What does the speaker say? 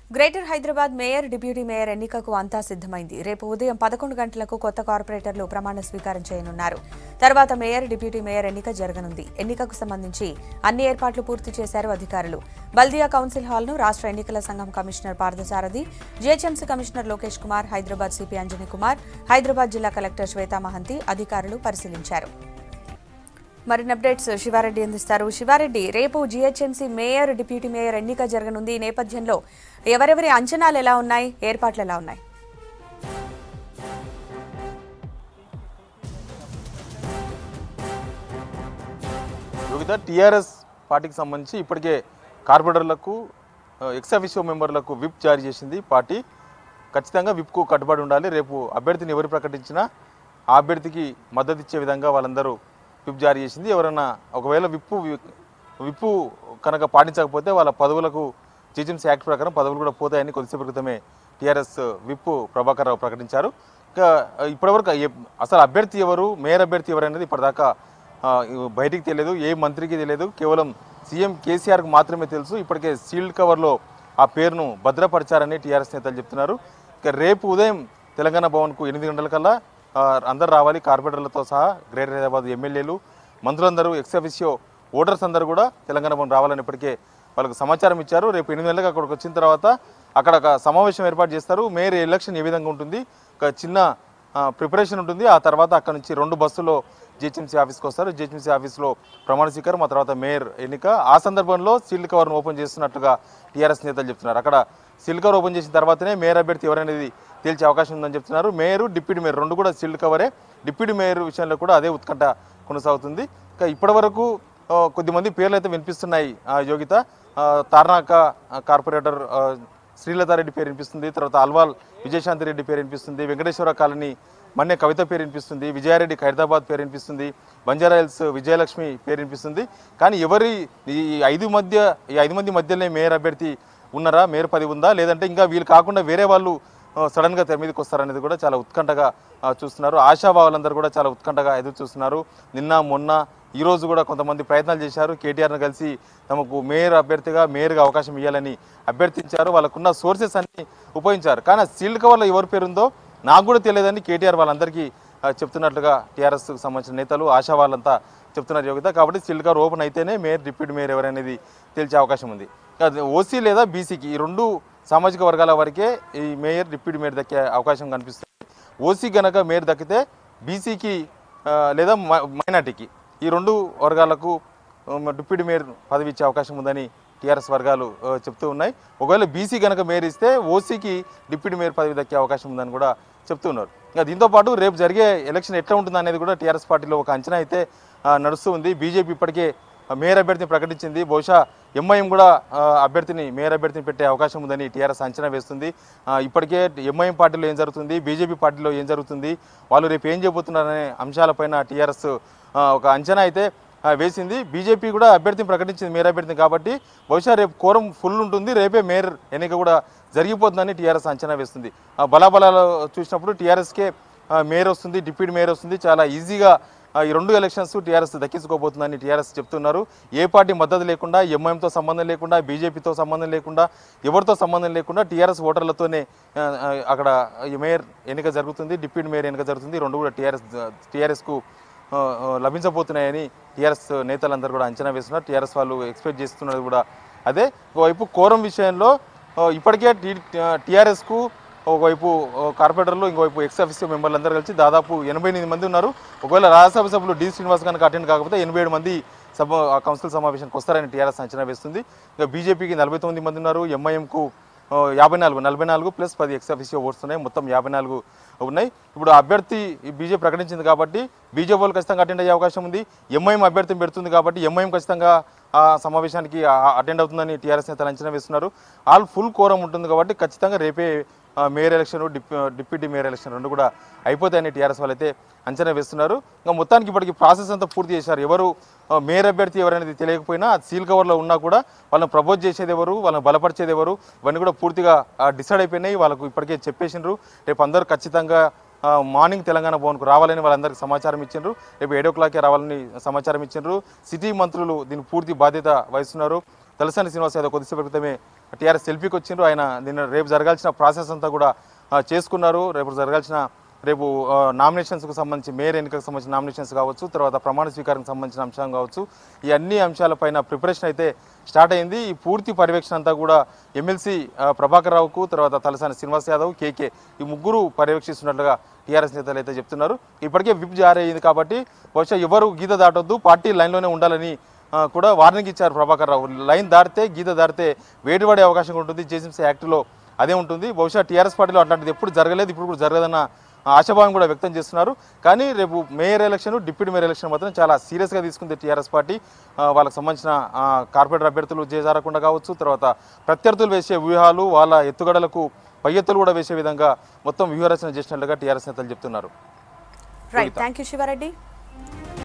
greater Hyderabad mayor deputy mayor ఎన్నికకు అంతా సిద్ధమైంది రేపు ఉదయం పదకొండు గంటలకు కొత్త కార్పొరేటర్లు ప్రమాణ స్వీకారం చేయనున్నారు తర్వాత మేయర్ డిప్యూటీ మేయర్ ఎన్నిక జరగనుంది ఎన్నికకు సంబంధించి అన్ని ఏర్పాట్లు పూర్తి చేశారు అధికారులు బల్దియా కౌన్సిల్ హాల్ను రాష్ట్ర ఎన్నికల సంఘం commissioner Parthasarathi GHMC commissioner Lokesh Kumar Hyderabad CP Anjani Kumar Hyderabad జిల్లా కలెక్టర్ శ్వేతా మహంతి అధికారులు పరిశీలించారు మరిన్ని అప్డేట్స్ శివారెడ్డి అందిస్తారు శివారెడ్డి రేపు జీహెచ్ఎంసీ మేయర్ డిప్యూటీ మేయర్ ఎన్నిక జరగనుంది ఈ నేపథ్యంలో ఎవరెవరి అంచనాలు ఎలా ఉన్నాయి ఏర్పాట్లు ఎలా ఉన్నాయి యోగిత టీఆర్ఎస్ పార్టీకి సంబంధించి ఇప్పటికే కార్పొరేటర్లకు ఎక్స్ అఫిషియో మెంబర్లకు విప్ జారీ చేసింది పార్టీ ఖచ్చితంగా విప్కు కట్టుబడి ఉండాలి రేపు అభ్యర్థిని ఎవరు ప్రకటించినా ఆ అభ్యర్థికి మద్దతు ఇచ్చే విధంగా వాళ్ళందరూ విప్ జారీ చేసింది ఎవరైనా ఒకవేళ విప్పు విప్పు కనుక పాటించకపోతే వాళ్ళ పదవులకు జీజెంసీ యాక్ట్ ప్రకారం పదవులు కూడా పోతాయని కొద్దిసేపు క్రితమే టీఆర్ఎస్ విప్ ప్రభాకర్ రావు ప్రకటించారు ఇంకా ఇప్పటివరకు ఏ- అసలు అభ్యర్థి ఎవరు మేయర్ అభ్యర్థి ఎవరు అనేది ఇప్పటిదాకా ఆ, బయటికి తెలియదు ఏ మంత్రికి తెలియదు కేవలం సీఎం కేసీఆర్కు మాత్రమే తెలుసు ఇప్పటికే సీల్డ్ కవర్లో ఆ పేరును భద్రపరిచారని టీఆర్ఎస్ నేతలు చెప్తున్నారు ఇక రేపు ఉదయం తెలంగాణ భవన్కు ఎనిమిది గంటలకల్లా ఆ, అందరు రావాలి కార్పొరేటర్లతో సహా గ్రేటర్ హైదరాబాద్ ఎమ్మెల్యేలు మంత్రులందరూ ఎక్స్ అఫిషియో ఓటర్స్ అందరూ కూడా తెలంగాణ భవన్ రావాలని ఇప్పటికే వాళ్ళకు సమాచారం ఇచ్చారు రేపు ఎనిమిది గంటలకు అక్కడికి వచ్చిన తర్వాత అక్కడ ఒక సమావేశం ఏర్పాటు చేస్తారు మేయర్ ఎలక్షన్ ఏ విధంగా ఉంటుంది ఒక చిన్న ప్రిపరేషన్ ఉంటుంది ఆ తర్వాత అక్కడ నుంచి రెండు బస్సులో జిహెచ్ఎంసీ ఆఫీస్కి వస్తారు జిహెచ్ఎంసీ ఆఫీస్లో ప్రమాణ స్వీకారం ఆ తర్వాత మేయర్ ఎన్నిక ఆ సందర్భంలో సీల్డ్ కవర్ను ఓపెన్ చేస్తున్నట్టుగా టీఆర్ఎస్ నేతలు చెప్తున్నారు అక్కడ సీల్డ్ కవర్ ఓపెన్ చేసిన తర్వాతనే మేయర్ అభ్యర్థి ఎవరనేది తేల్చే అవకాశం ఉందని చెప్తున్నారు మేయర్ డిప్యూటీ మేయర్ రెండు కూడా సీల్డ్ కవరే డిప్యూటీ మేయర్ విషయంలో కూడా అదే ఉత్కంఠ కొనసాగుతుంది ఇంకా ఇప్పటివరకు ఆ, కొద్దిమంది పేర్లు అయితే వినిపిస్తున్నాయి ఆ, యోగిత ఆ, తార్నాక ఆ, కార్పొరేటర్ ఆ, శ్రీలతారెడ్డి పేరు వినిపిస్తుంది తర్వాత అల్వాల్ విజయశాంతి రెడ్డి పేరు వినిపిస్తుంది వెంకటేశ్వర కాలనీ మన్య కవిత పేరు వినిపిస్తుంది విజయారెడ్డి ఖైరదాబాద్ పేరు వినిపిస్తుంది బంజారాయిల్స్ విజయలక్ష్మి పేరు వినిపిస్తుంది కానీ ఎవరి ఈ ఐదు మధ్య ఈ ఐదు మంది మధ్యలోనే మేయర్ అభ్యర్థి ఉన్నారా మేయర్ పది ఉందా లేదంటే ఇంకా వీళ్ళు కాకుండా వేరే వాళ్ళు ఆ, సడన్గా తెర మీదకి వస్తారనేది కూడా చాలా ఉత్కంఠగా ఆ, చూస్తున్నారు ఆశాభావాలందరూ కూడా చాలా ఉత్కంఠగా ఎదురు చూస్తున్నారు నిన్న మొన్న ఈ రోజు కూడా కొంతమంది ప్రయత్నాలు చేశారు కేటీఆర్ను కలిసి తమకు మేయర్ అభ్యర్థిగా మేయర్గా అవకాశం ఇవ్వాలని అభ్యర్థించారు వాళ్ళకున్న సోర్సెస్ అన్ని ఉపయోగించారు కానీ ఆ సీల్డ్ కవర్లో ఎవరి పేరు ఉందో నాకు కూడా తెలియదని కేటీఆర్ వాళ్ళందరికీ ఆ, చెప్తున్నట్లుగా టీఆర్ఎస్కి సంబంధించిన నేతలు ఆశా వాళ్ళంతా చెప్తున్నారు యోగిత కాబట్టి సీల్డ్ కవర్ ఓపెన్ అయితేనే మేయర్ డిప్యూటీ మేయర్ ఎవరనేది తేల్చే అవకాశం ఉంది అది ఓసీ లేదా బీసీకి ఈ రెండు సామాజిక వర్గాల వరకే ఈ మేయర్ డిప్యూటీ మేయర్ దక్కే అవకాశం కనిపిస్తుంది ఓసీ గనక మేయర్ దక్కితే బీసీకి లేదా మ- మైనార్టీకి ఈ రెండు వర్గాలకు ఆ, డిప్యూటీ మేయర్ పదవి ఇచ్చే అవకాశం ఉందని టీఆర్ఎస్ వర్గాలు ఆ, చెప్తూ ఉన్నాయి ఒకవేళ బీసీ కనుక మేయర్ ఇస్తే ఓసీకి డిప్యూటీ మేయర్ పదవి దక్కే అవకాశం ఉందని కూడా చెప్తున్నారు ఇంకా దీంతో పాటు రేపు జరిగే ఎలక్షన్ ఎట్లా ఉంటుంది అనేది కూడా టీఆర్ఎస్ పార్టీలో ఒక అంచనా అయితే ఆ, నడుస్తూ ఉంది బీజేపీ ఇప్పటికే ఆ, మేయర్ అభ్యర్థిని ప్రకటించింది బహుశా ఎంఐఎం కూడా ఆ, అభ్యర్థిని మేయర్ అభ్యర్థిని పెట్టే అవకాశం ఉందని టీఆర్ఎస్ అంచనా వేస్తుంది ఆ, ఇప్పటికే ఎంఐఎం పార్టీలో ఏం జరుగుతుంది బీజేపీ పార్టీలో ఏం జరుగుతుంది వాళ్ళు రేపు ఏం చేయబోతున్నారనే అంశాలపైన టీఆర్ఎస్ ఆ, ఒక అంచనా అయితే ఆ, వేసింది బీజేపీ కూడా అభ్యర్థిని ప్రకటించింది మేయర్ అభ్యర్థిని కాబట్టి బహుశా రేపు కోరం ఫుల్ ఉంటుంది రేపే మేయర్ ఎన్నిక కూడా జరిగిపోతుందని టీఆర్ఎస్ అంచనా వేస్తుంది ఆ బలాబలాలు చూసినప్పుడు టీఆర్ఎస్కే మేయర్ వస్తుంది డిప్యూటీ మేయర్ వస్తుంది చాలా ఈజీగా ఆ, ఈ రెండు ఎలక్షన్స్ టీఆర్ఎస్ దక్కించుకోబోతుందని టీఆర్ఎస్ చెప్తున్నారు ఏ పార్టీ మద్దతు లేకుండా ఎంఐఎంతో సంబంధం లేకుండా బీజేపీతో సంబంధం లేకుండా ఎవరితో సంబంధం లేకుండా టీఆర్ఎస్ ఓటర్లతోనే ఆ, ఆ, అక్కడ ఈ మేయర్ ఎన్నిక జరుగుతుంది డిప్యూటీ మేయర్ ఎన్నిక జరుగుతుంది రెండు కూడా టీఆర్ఎస్ టీఆర్ఎస్కు ఆ, ఆ, లభించబోతున్నాయని టీఆర్ఎస్ నేతలందరూ కూడా అంచనా వేస్తున్నారు టీఆర్ఎస్ వాళ్ళు ఎక్స్పెక్ట్ చేస్తున్నది కూడా అదే ఒకవైపు కోరం విషయంలో ఆ, ఇప్పటికే టీ టీఆర్ఎస్కు ఒకవైపు ఆ, కార్పొరేటర్లు ఇంకోవైపు ఎక్స్ ఆఫీసర్ మెంబర్లు అందరూ కలిసి దాదాపు ఎనభై ఎనిమిది మంది ఉన్నారు ఒకవేళ రాజ్యసభ సభ్యులు డి శ్రీనివాస్ కనుక అటెండ్ కాకపోతే ఎనభై ఏడు మంది సభ ఆ కౌన్సిల్ సమావేశానికి వస్తారని టీఆర్ఎస్ అంచనా వేస్తుంది ఇక బీజేపీకి నలభై తొమ్మిది మంది ఉన్నారు ఎంఐఎంకు ఆ, యాభై నాలుగు నలభై నాలుగు ప్లస్ పది ఎక్స్ ఆఫీసర్ ఓట్స్ ఉన్నాయి మొత్తం యాభై నాలుగు ఉన్నాయి ఇప్పుడు అభ్యర్థి ఈ బీజేపీ ప్రకటించింది కాబట్టి బీజేపీ వాళ్ళు ఖచ్చితంగా అటెండ్ అయ్యే అవకాశం ఉంది ఎంఐఎం అభ్యర్థిని పెడుతుంది కాబట్టి ఎంఐఎం ఖచ్చితంగా ఆ సమావేశానికి అటెండ్ అవుతుందని టీఆర్ఎస్ నేతలు అంచనా వేస్తున్నారు ఆల్ ఫుల్ కోరం ఉంటుంది కాబట్టి ఖచ్చితంగా రేపే ఆ, mayor election dip deputy mayor election రెండు కూడా అయిపోతాయని టీఆర్ఎస్ వాళ్ళు అయితే అంచనా వేస్తున్నారు ఇంకా మొత్తానికి ఇప్పటికి ప్రాసెస్ అంతా పూర్తి చేశారు ఎవరు ఆ, మేయర్ అభ్యర్థి ఎవరనేది తెలియకపోయినా అది సీల్ కవర్లో ఉన్నా కూడా వాళ్ళని ప్రపోజ్ చేసేది ఎవరు వాళ్ళని బలపరిచేది ఎవరు ఇవన్నీ కూడా పూర్తిగా డిసైడ్ అయిపోయినాయి వాళ్ళకు ఇప్పటికే చెప్పేసిండ్రు రేపు అందరూ ఖచ్చితంగా ఆ, మార్నింగ్ తెలంగాణ భవన్కు రావాలని వాళ్ళందరికీ సమాచారం ఇచ్చిండ్రు రేపు ఏడో క్లాక్కే రావాలని సమాచారం ఇచ్చిండ్రు సిటీ మంత్రులు దీనికి పూర్తి బాధ్యత వహిస్తున్నారు తలసాని శ్రీనివాస్ యాదవ్ కొద్దిసేపు క్రితమే టీఆర్ఎస్ సెల్ఫీకి వచ్చిండ్రు ఆయన నిన్న రేపు జరగాల్సిన ప్రాసెస్ అంతా కూడా ఆ, చేసుకున్నారు రేపు జరగాల్సిన రేపు ఆ, నామినేషన్స్కు సంబంధించి మేయర్ ఎన్నికకు సంబంధించిన నామినేషన్స్ కావచ్చు తర్వాత ప్రమాణ స్వీకారానికి సంబంధించిన అంశం కావచ్చు ఈ అన్ని అంశాలపైన ప్రిపరేషన్ అయితే స్టార్ట్ అయింది ఈ పూర్తి పర్యవేక్షణ అంతా కూడా ఎమ్మెల్సీ ప్రభాకర్ రావుకు తర్వాత తలసాని శ్రీనివాస్ యాదవ్ కేకే ఈ ముగ్గురు పర్యవేక్షిస్తున్నట్లుగా టీఆర్ఎస్ నేతలు అయితే చెప్తున్నారు ఇప్పటికే విప్ జారీ అయింది కాబట్టి బహుశా ఎవరు గీత దాటొద్దు పార్టీ లైన్లోనే ఉండాలని ఆ, కూడా వార్నింగ్ ఇచ్చారు ప్రభాకర్ రావు లైన్ దాటితే గీత దాటితే వేటుపడే అవకాశం ఉంటుంది జేసీసీ యాక్ట్లో అదే ఉంటుంది బహుశా టీఆర్ఎస్ పార్టీలో అట్లాంటిది ఎప్పుడు జరగలేదు ఇప్పుడు కూడా జరగదన్న ఆశాభావం కూడా వ్యక్తం చేస్తున్నారు కానీ రేపు mayor election deputy mayor election మాత్రం చాలా సీరియస్గా తీసుకుంది టీఆర్ఎస్ పార్టీ ఆ, వాళ్ళకి సంబంధించిన ఆ, కార్పొరేటర్ అభ్యర్థులు చేజారకుండా కావచ్చు తర్వాత ప్రత్యర్థులు వేసే వ్యూహాలు వాళ్ళ ఎత్తుగడలకు పై ఎత్తులు కూడా వేసే విధంగా మొత్తం వ్యూహరచన చేసినట్లుగా టీఆర్ఎస్ నేతలు చెప్తున్నారు రైట్ థ్యాంక్ యూ శివారెడ్డి